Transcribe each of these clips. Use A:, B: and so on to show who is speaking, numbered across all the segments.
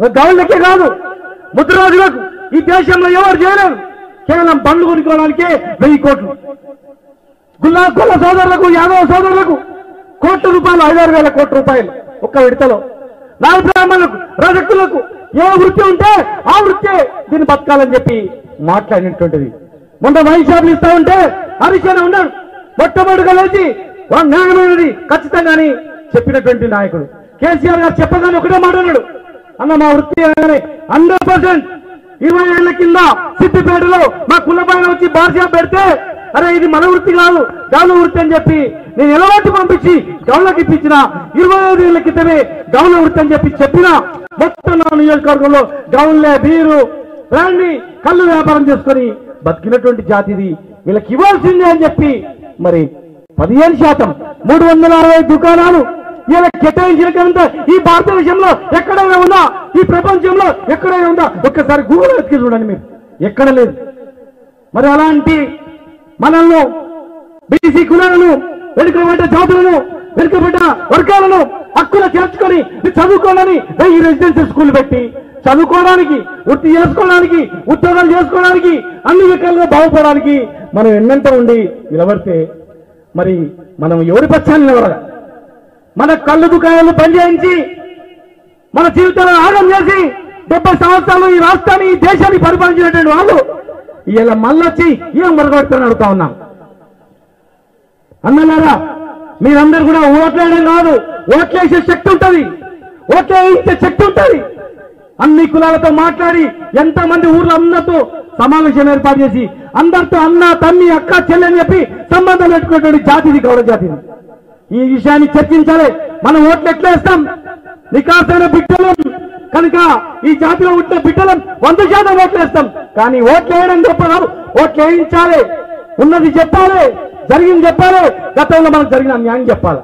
A: గౌళ్ళకే కాదు ముద్రరాజులకు ఈ దేశంలో ఎవరు చేయలేరు కేవలం బండ్లు కొనుక్కోవడానికే వెయ్యి కోట్లు గుల్లా గొల్ల సోదరులకు యాదవ సోదరులకు కోట్ల రూపాయలు ఐదారు వేల కోట్ల రూపాయలు ఒక్క విడతలో నాయ బ్రాహ్మణులకు రజకులకు ఏ వృత్తి ఉంటే ఆ వృత్తే దీన్ని బతకాలని చెప్పి మాట్లాడినటువంటిది మొన్న వైన్ షాపులు ఇస్తా ఉంటే హరిశన ఉన్నాడు మొట్టమొదటిగా లేచి "వా, న్యాయమైనది ఖచ్చితంగాని చెప్పినటువంటి నాయకుడు కేసీఆర్ గారు చెప్పగానే ఒకటే మాట అన్నాడు అన్న మా వృత్తి హండ్రెడ్ పర్సెంట్ ఇరవై ఏళ్ల కింద సిద్దిపేటలో మా కులపైన వచ్చి బార్ షాప్ పెడితే అరే ఇది మన వృత్తి కాదు గౌల వృత్తి అని చెప్పి నేను ఎలవాటి పంపించి గౌళ్ళకి ఇప్పించిన ఇరవై ఐదు ఏళ్ల క్రితమే గౌల వృత్తి అని చెప్పి చెప్పిన మొత్తం నా నియోజకవర్గంలో గౌన్లే బీరు బ్రాండి కళ్ళు వ్యాపారం చేసుకొని బతికినటువంటి జాతిది వీళ్ళకి ఇవ్వాల్సిందే అని చెప్పి మరి పదిహేను శాతం మూడు వందల అరవై దుకాణాలు ఇలా కేటాయించిన కనుక ఈ భారతదేశంలో ఎక్కడైనా ఉందా ఈ ప్రపంచంలో ఎక్కడైనా ఉందా ఒక్కసారి గూగుల్ ఎత్తుకి చూడండి మీరు ఎక్కడ లేదు మరి అలాంటి మనల్ని బీసీ కులాలను వెనుకబడ్డ జాతులను వెనుకబడ్డ వర్గాలను హక్కులు చేర్చుకొని మీరు చదువుకోవాలని ఈ రెసిడెన్షియల్ స్కూల్ పెట్టి చదువుకోవడానికి వృత్తి చేసుకోవడానికి ఉద్యోగాలు చేసుకోవడానికి అన్ని రకాలుగా బాగుపడడానికి మనం ఎన్నంత ఉండి నిలబడితే మరి మనం ఎవరి పక్షాన్ని నిలబడాలి మన కళ్ళు దుకాణాలు పనిచేయించి మన జీవితాలను ఆగం చేసి డెబ్బై సంవత్సరాలు ఈ రాష్ట్రాన్ని ఈ దేశాన్ని పరిపాలించినటువంటి వాళ్ళు ఇలా మళ్ళొచ్చి ఏం మరగొడతారని అడుగుతా ఉన్నాం అన్నలారా మీరందరూ కూడా ఓట్లేయడం కాదు ఓట్లేసే శక్తి ఉంటది ఓట్లేయించే శక్తి ఉంటది అన్ని కులాలతో మాట్లాడి ఎంతమంది ఊర్లో అందరితో సమావేశం ఏర్పాటు చేసి అందరితో అన్న తమ్మి అక్క చెల్లి అని చెప్పి సంబంధం పెట్టుకునేటువంటి జాతిది గౌడ జాతిది ఈ విషయాన్ని చర్చించాలి మనం ఓట్లు ఎట్లా వేస్తాం నికాసైన బిడ్డలం కనుక ఈ జాతిలో ఉంటే బిడ్డలం వంద శాతం ఓట్లు వేస్తాం కానీ ఓట్లు వేయడం గొప్ప కాదు ఓట్లు వేయించాలి ఉన్నది చెప్పాలి జరిగింది చెప్పాలి గతంలో మనకు జరిగిన న్యాయం చెప్పాలి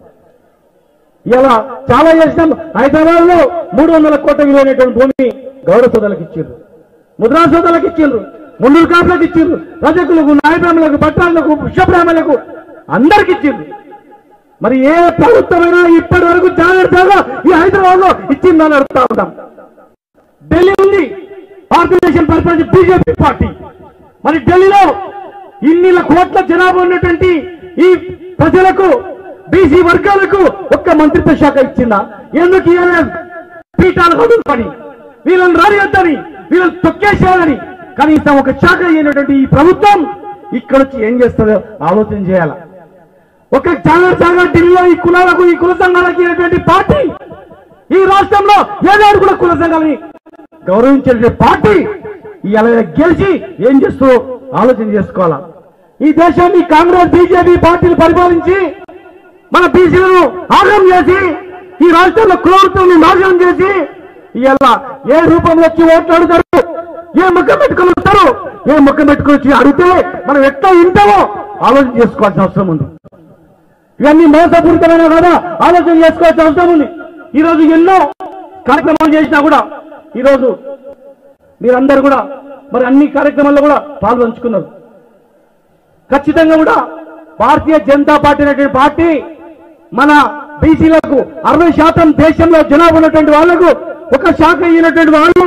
A: ఇలా చాలా చేసినాం హైదరాబాద్ లో మూడు వందల కోట్ల విలువైనటువంటి భూమి గౌడ సోదరులకు ఇచ్చిండ్రు ముద్రా సోదరులకు ఇచ్చిండ్రు ముండూరు కాపులకు ఇచ్చిండ్రు రజకులకు నాయబ్రాహ్మణులకు పట్టాలకు విషబ్రాహ్మణులకు అందరికి ఇచ్చిండ్రు మరి ఏ ప్రభుత్వమైనా ఇప్పటి వరకు జాగ్రత్తగా ఈ హైదరాబాద్ లో ఇచ్చిందని అడుగుతా ఉంటాం ఢిల్లీ ఉంది భారతదేశం పరిపాలించే బీజేపీ పార్టీ మరి ఢిల్లీలో ఇన్ని కోట్ల జనాభా ఉన్నటువంటి ఈ ప్రజలకు బీసీ వర్గాలకు ఒక్క మంత్రిత్వ శాఖ ఇచ్చిందా ఎందుకు ఇవ్వలేదు పీఠాలు వదులుకొని వీళ్ళని రానియొద్దని వీళ్ళని తొక్కేసేయాలని కనీసం ఒక శాఖ అయినటువంటి ఈ ప్రభుత్వం ఇక్కడ వచ్చి ఏం చేస్తుందో ఆలోచన చేయాలి ఒక జాగ్రత్త జాగ్రత్త ఢిల్లీలో ఈ కులాలకు ఈ కుల సంఘాలకు ఇచ్చినటువంటి పార్టీ ఈ రాష్ట్రంలో ఏనాడు కూడా కుల సంఘాలని గౌరవించే పార్టీ ఇలా గెలిచి ఏం చేస్తూ ఆలోచన చేసుకోవాలా ఈ దేశాన్ని కాంగ్రెస్ బీజేపీ పార్టీలు పరిపాలించి మన బీసీలను ఆగం చేసి ఈ రాష్ట్రంలో కులవృత్తులను నాశనం చేసి ఇలా ఏ రూపంలో వచ్చి ఓట్లు అడుగుతారు ఏ ముఖం పెట్టుకుని వస్తారు ఏ ముఖం పెట్టుకుని వచ్చి అడిగితే మనం ఎట్లా ఉంటామో ఆలోచన చేసుకోవాల్సిన అవసరం ఉంది ఇవన్నీ మోసపూరితమైన కదా ఆలోచన చేసుకోవాల్సిన అవసరం ఉంది ఈ రోజు ఎన్నో కార్యక్రమాలు చేసినా కూడా ఈ రోజు మీరందరూ కూడా మరి అన్ని కార్యక్రమాల్లో కూడా పాల్పంచుకున్నారు ఖచ్చితంగా కూడా భారతీయ జనతా పార్టీ అనేటువంటి పార్టీ మన బీసీలకు అరవై శాతం దేశంలో జనాభా ఉన్నటువంటి వాళ్లకు ఒక శాఖ అయినటువంటి వాళ్ళు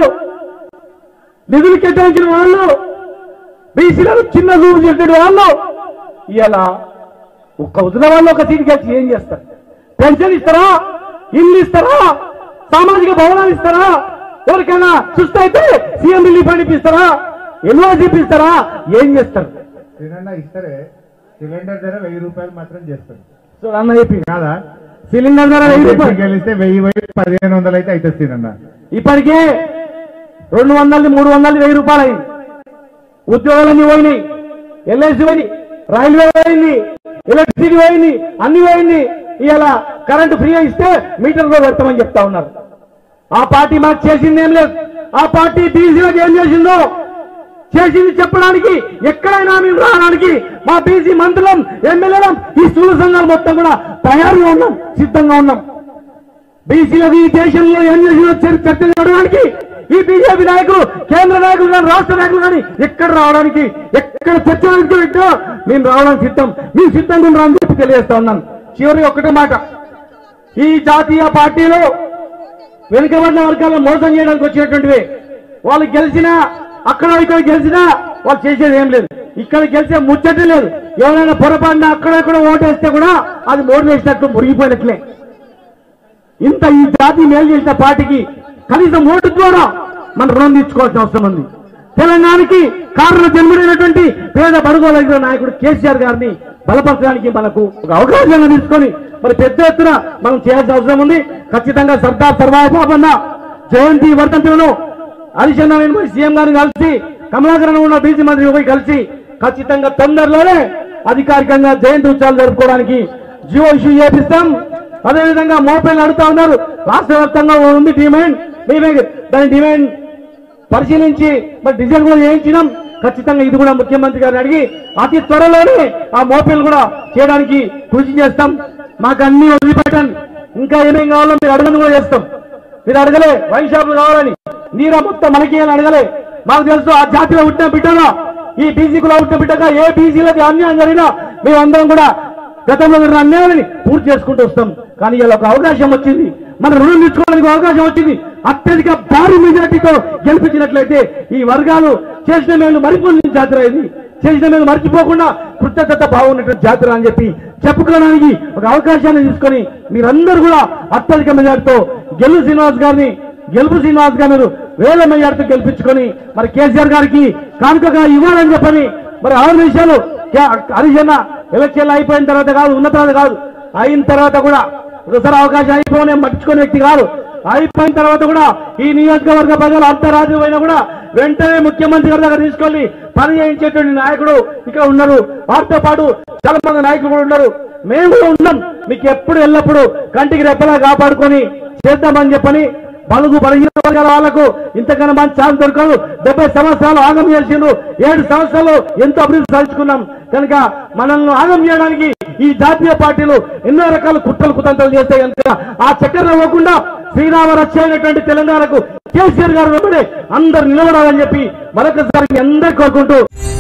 A: నిధులు కేటాయించిన వాళ్ళు బీసీలకు చిన్న రూపు చేసినటువంటి వాళ్ళు ఇలా ఒక్క వదిన వాళ్ళు ఒక సీట్ గెలిచి ఏం చేస్తారు పెన్షన్ ఇస్తారా ఇల్లు ఇస్తారా సామాజిక భవనాలు ఇస్తారా ఎవరికైనా సుస్థ అయితే సీఎం రిలీఫ్ ఫండ్ ఇప్పిస్తారా ఎన్ఓసీ ఇస్తారా ఏం చేస్తారు
B: సిలిండర్ ఇస్తారే సిలిండర్ ధర వెయ్యి రూపాయలు మాత్రం చేస్తారు
A: సో అన్న చెప్పి
B: కాదా
A: సిలిండర్ ధర వెయ్యి రూపాయలు
B: గెలిస్తే వెయ్యి వెయ్యి పదిహేను వందలు అయితే అవుతుంది సిలిండర్
A: ఇప్పటికే రెండు వందలది మూడు వందలది వెయ్యి రూపాయలు అయింది ఉద్యోగాలన్నీ పోయినాయి ఎల్ఐసి పోయింది రైల్వే పోయింది ఎలక్ట్రిసిటీ పోయింది అన్ని పోయింది ఇలా కరెంటు ఫ్రీగా ఇస్తే మీటర్లో పెడతామని చెప్తా ఉన్నారు ఆ పార్టీ మాకు చేసింది ఏం లేదు ఆ పార్టీ బీసీలకు ఏం చేసిందో చేసింది చెప్పడానికి ఎక్కడైనా మేము రావడానికి మా బీసీ మంత్రులం ఎమ్మెల్యేలం ఈ స్థూల సంఘాలు మొత్తం కూడా తయారుగా ఉన్నాం సిద్ధంగా ఉన్నాం బీసీలకు ఈ దేశంలో ఏం చేసిందో చర్- చర్చ జరగడానికి ఈ బీజేపీ నాయకులు కేంద్ర నాయకులు కానీ రాష్ట్ర నాయకులు కానీ ఎక్కడ రావడానికి ఎక్కడ చర్చ పెట్టో మేము రావడానికి సిద్ధం మేము సిద్ధంగా ఉన్నాం అని చెప్పి తెలియజేస్తా ఉన్నాను చివరి ఒక్కటే మాట ఈ జాతీయ పార్టీలో వెనుకబడిన వర్గాలను మోసం చేయడానికి వచ్చినటువంటివి వాళ్ళు గెలిచినా అక్కడ ఇక్కడ గెలిచినా వాళ్ళు చేసేది ఏం లేదు ఇక్కడ గెలిచే ముచ్చటే లేదు ఎవరైనా పొరపాటున అక్కడ ఇక్కడ ఓటేస్తే కూడా అది మోటు వేసినట్టు మురిగిపోయినట్లే ఇంత ఈ జాతి మేలు చేసిన పార్టీకి కనీసం ఓటు ద్వారా మన రుణం తీర్చుకోవాల్సిన అవసరం ఉంది తెలంగాణకి కారణ జన్ముడైనటువంటి పేద బడుగోలైన నాయకుడు కేసీఆర్ గారిని బలపరచడానికి మనకు ఒక అవకాశాన్ని తీసుకొని మరి పెద్ద ఎత్తున మనం చేయాల్సిన అవసరం ఉంది ఖచ్చితంగా సర్దార్ సర్వాయి బాబన్న జయంతి వర్ధంతులను హరిచంద్ర నేను పోయి సీఎం గారిని కలిసి కమలాకరణ ఉన్న బీసీ మంత్రి పోయి కలిసి ఖచ్చితంగా తొందరలోనే అధికారికంగా జయంతి ఉత్సవాలు జరుపుకోవడానికి జియో ఇష్యూ చేపిస్తాం అదేవిధంగా మోపైలు అడుగుతా ఉన్నారు రాష్ట్ర వ్యాప్తంగా ఉంది డిమాండ్ మేమే దాని డిమాండ్ పరిశీలించి మరి డిజైన్ కూడా చేయించినాం ఖచ్చితంగా ఇది కూడా ముఖ్యమంత్రి గారిని అడిగి అతి త్వరలోనే ఆ మోపీలు కూడా చేయడానికి కృషి చేస్తాం మాకు అన్ని వదిలిపెట్టండి ఇంకా ఏమేం కావాలో మీరు అడగని కూడా చేస్తాం మీరు అడగలే వైన్ షాపులు కావాలని నీరా మొత్తం మనకి అని అడగలే మాకు తెలుసు ఆ జాతిలో పుట్టిన బిడ్డగా ఈ బీసీకులో పుట్టిన బిడ్డగా ఏ బీసీలకి అన్యాయం జరిగినా మేమందరం కూడా గతంలో జరిగిన అన్యాయాలని పూర్తి చేసుకుంటూ వస్తాం కానీ ఇలా ఒక అవకాశం వచ్చింది మన రుణం తీసుకోవడానికి అవకాశం వచ్చింది అత్యధిక భారీ మెజార్టీతో గెలిపించినట్లయితే ఈ వర్గాలు చేసిన మేలు మరిపోయిన జాతర ఇది చేసిన మేలు మర్చిపోకుండా కృతజ్ఞత బాగున్నటువంటి జాతర అని చెప్పి చెప్పుకోవడానికి ఒక అవకాశాన్ని తీసుకొని మీరందరూ కూడా అత్యధిక మెజార్టీతో గెలు శ్రీనివాస్ గారిని గెలుపు శ్రీనివాస్ గారు మీరు వేల మెజార్టీతో గెలిపించుకొని మరి కేసీఆర్ గారికి కానుకగా ఇవ్వాలని చెప్పని మరి ఆరు నిమిషాలు హరిజన ఎలక్షన్లు అయిపోయిన తర్వాత కాదు ఉన్న తర్వాత కాదు అయిన తర్వాత కూడా ఒకసారి అవకాశం అయిపోయి పట్టించుకునే వ్యక్తి కాదు అయిపోయిన తర్వాత కూడా ఈ నియోజకవర్గ ప్రజలు అంత రాజువైనా కూడా వెంటనే ముఖ్యమంత్రి గారి దగ్గర తీసుకెళ్లి పని చేయించేటువంటి నాయకుడు ఇక్కడ ఉన్నారు వారితో పాటు చాలా మంది నాయకులు కూడా ఉన్నారు మేము కూడా ఉన్నాం మీకు ఎప్పుడు ఎల్లప్పుడు కంటికి రెప్పలా కాపాడుకొని చేద్దామని చెప్పని బలుగు బలహీన వర్గాల వాళ్లకు ఇంతకన్నా మంచి ఛాన్స్ దొరకదు డెబ్బై సంవత్సరాలు ఆగం చేసిండు ఏడు సంవత్సరాలు ఎంతో అభివృద్ధి సాధించుకున్నాం కనుక మనల్ని ఆగం చేయడానికి ఈ జాతీయ పార్టీలు ఎన్నో రకాల కుట్రలు కుతంత్రాలు చేస్తే కనుక ఆ చక్కెర ఇవ్వకుండా శ్రీరామ రక్ష అయినటువంటి తెలంగాణకు కేసీఆర్ గారు వెంబడే అందరు నిలబడాలని చెప్పి మరొకసారి అందరు కోరుకుంటూ